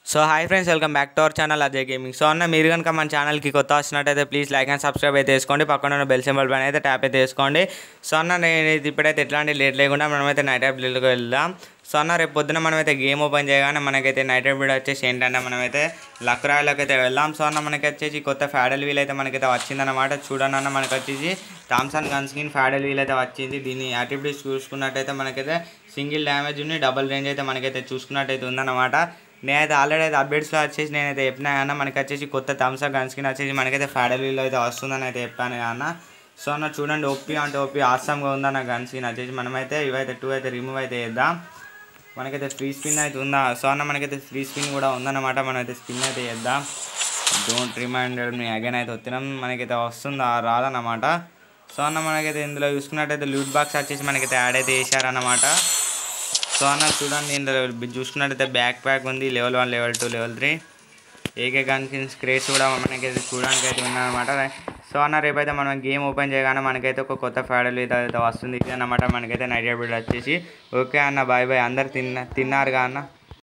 so hi friends welcome back to our channel Ajay gaming so అన్న మీరు కనుక మన ఛానల్కి కొత్త వచ్చినట్టయితే ప్లీజ్ లైక్ అండ్ సబ్స్క్రైబ్ అయితే వేసుకోండి పక్కన ఉన్న బెల్ సింబల్ పైన అయితే ట్యాప్ అయితే వేసుకోండి సో అన్న నేను ఇది ఇప్పుడైతే ఎట్లాంటి లేట్ లేకుండా మనమైతే నైట్ రైడ్ బిల్డ్కి వెళ్దాం సో అన్న రేపు పొద్దున మనమైతే గేమ్ ఓపెన్ చేయగానే మనకైతే నైట్ రైడ్ బిల్డ్ వచ్చేసి ఏంటంటే మనమైతే లక్ రాయల్లోకి అయితే వెళ్దాం సో అన్న మనకి వచ్చేసి కొత్త ఫ్యాడల్ వీల్ అయితే మనకైతే వచ్చిందన్నమాట చూడండి అన్న మనకి వచ్చేసి థామ్సన్ గన్ స్కిన్ ఫ్యాడల్ వీల్ అయితే వచ్చింది దీని యాక్టివిటీస్ చూసుకున్నట్టయితే మనకైతే సింగిల్ డ్యామేజ్ ఉంది డబుల్ రేంజ్ అయితే మనకైతే చూసుకున్నట్టయితే ఉందన్నమాట నేనైతే ఆల్రెడీ అయితే అప్డేట్స్లో వచ్చేసి నేనైతే చెప్పినా అన్న మనకి వచ్చేసి కొత్త థమ్స్అప్ గన్ స్కిన్ వచ్చేసి మనకైతే ఫ్యాడల్ వీల్ అయితే వస్తుందని అయితే చెప్పాను అన్న సో అన్న చూడండి ఓపీ అంటే ఓపీ ఆసమ్గా ఉందన్న గన్ స్కిన్ వచ్చేసి మనమైతే ఇవైతే టూ అయితే రిమూవ్ అయితే చేద్దాం మనకైతే ఫ్రీ స్పిన్ అయితే ఉందా సో అన్న మనకైతే ఫ్రీ స్పిన్ కూడా ఉందన్నమాట మనమైతే స్పిన్ అయితే చేద్దాం డోంట్ రిమైండర్ మీ అగైన్ అయితే వచ్చినాం మనకైతే వస్తుందా రాదన్నమాట సో అన్న మనకైతే ఇందులో చూసుకున్నట్టయితే లూట్ బాక్స్ వచ్చేసి మనకైతే యాడ్ అయితే చేశారన్నమాట సో అన్న చూడండి ఇందులో చూసుకున్నట్టయితే బ్యాక్ ప్యాక్ ఉంది level one level two level three AK గన్కి స్క్రేట్స్ కూడా మనకైతే చూడడానికి అయితే ఉన్నాయన్నమాట సో అన్న రేపైతే మనం గేమ్ ఓపెన్ చేయగానే మనకైతే ఒక కొత్త ఫ్యాడల్ అయితే వస్తుంది ఇది అన్నమాట మనకైతే నైట్ బిల్డ్ వచ్చేసి ఓకే అన్న బాయ్ బాయ్ అందరు తిన్న తిన్నారుగా అన్న